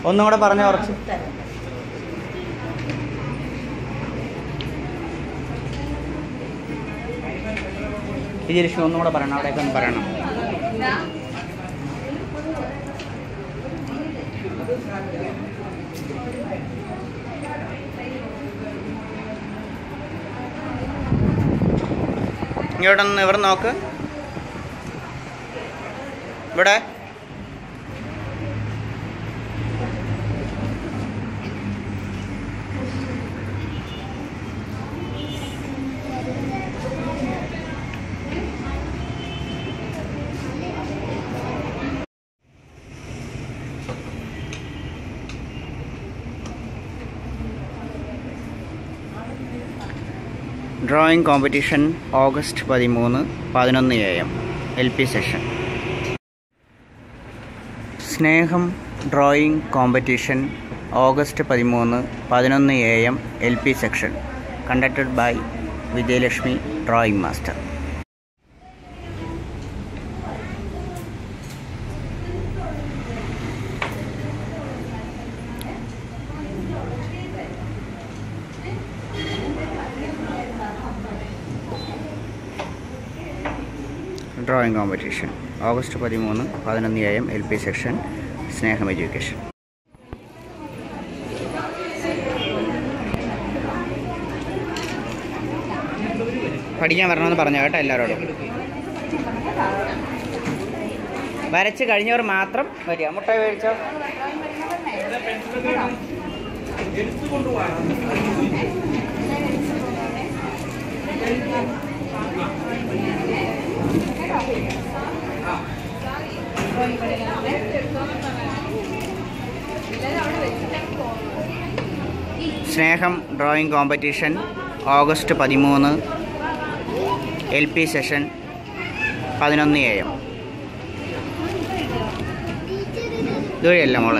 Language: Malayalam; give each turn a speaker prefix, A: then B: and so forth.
A: ഒന്നും കൂടെ പറഞ്ഞ കുറച്ച് വിജയലക്ഷ്മി ഒന്നും കൂടെ പറയണം അവിടെയൊക്കെ ഒന്ന് പറയണം ഇങ്ങോട്ടൊന്ന് ഇവിടെ നോക്ക് ഇവിടെ ഡ്രോയിങ് കോമ്പറ്റീഷൻ ഓഗസ്റ്റ് പതിമൂന്ന് പതിനൊന്ന് A M L P session സ്നേഹം ഡ്രോയിങ് കോമ്പറ്റീഷൻ ഓഗസ്റ്റ് പതിമൂന്ന് പതിനൊന്ന് A M L P section conducted by Vijayalakshmi drawing master drawing competition August പതിമൂന്ന് പതിനൊന്ന് A M L P section സ്നേഹം എഡ്യൂക്കേഷൻ പഠിക്കാൻ വരണമെന്ന് പറഞ്ഞു കേട്ടോ എല്ലാവരോടും വരച്ച് കഴിഞ്ഞവർ മാത്രം വരിക മുട്ട മേടിച്ചോ സ്നേഹം ഡ്രോയിങ് കോമ്പറ്റീഷൻ ഓഗസ്റ്റ് പതിമൂന്ന് എൽ പി സെഷൻ പതിനൊന്ന് എ എം ഇതുവഴിയല്ല മോളെ